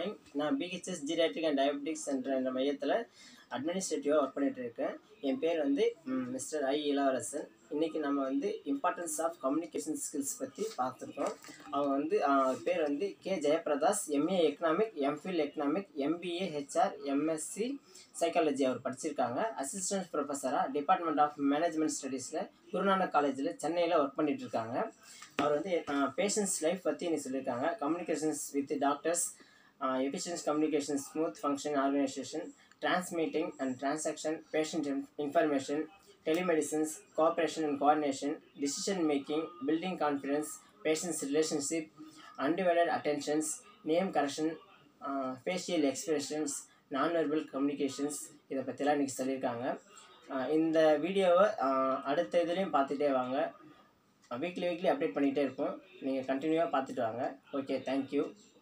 morning நான் PHS geriatric and diabetics என்ற இந்த மையத்தில் அட்மினிஸ்ட்ரேட்டிவாக ஒர்க் பண்ணிட்டு இருக்கேன் என் பேர் வந்து மிஸ்டர் ஐ இளவரசன் இன்றைக்கி நம்ம வந்து இம்பார்ட்டன்ஸ் ஆஃப் கம்யூனிகேஷன் ஸ்கில்ஸ் பற்றி பார்த்துருக்கோம் அவங்க வந்து ஆஹ், அவர் பேர் வந்து K Jayapradas MA economic MPhil economic MBA HR MSc psychology அவர் படிச்சிருக்காங்க அசிஸ்டன்ட் ப்ரொஃபஸராக டிபார்ட்மெண்ட் ஆஃப் மேனேஜ்மெண்ட் ஸ்டடீஸில் குருநானக் காலேஜில் சென்னையில் ஒர்க் பண்ணிட்டு இருக்காங்க அவர் வந்து பேஷண்ட்ஸ் லைஃப் பற்றி நீ சொல்லியிருக்காங்க communications with doctors efficiency communication smooth function organization transmitting and transaction patient in- information telemedicines cooperation and coordination decision making building confidence patient's relationship undivided attentions name correction uh, facial expressions non-verbal communications இதை பற்றிலாம் இன்றைக்கி சொல்லியிருக்காங்க ஆஹ் இந்த வீடியோவை ஆஹ் அடுத்த இதுலேயும் பார்த்துட்டே வாங்க வீக்லி வீக்லி அப்டேட் பண்ணிகிட்டே இருப்போம் நீங்கள் கண்டினியூவாக பார்த்துட்டு வாங்க ஓகே தேங்க்யூ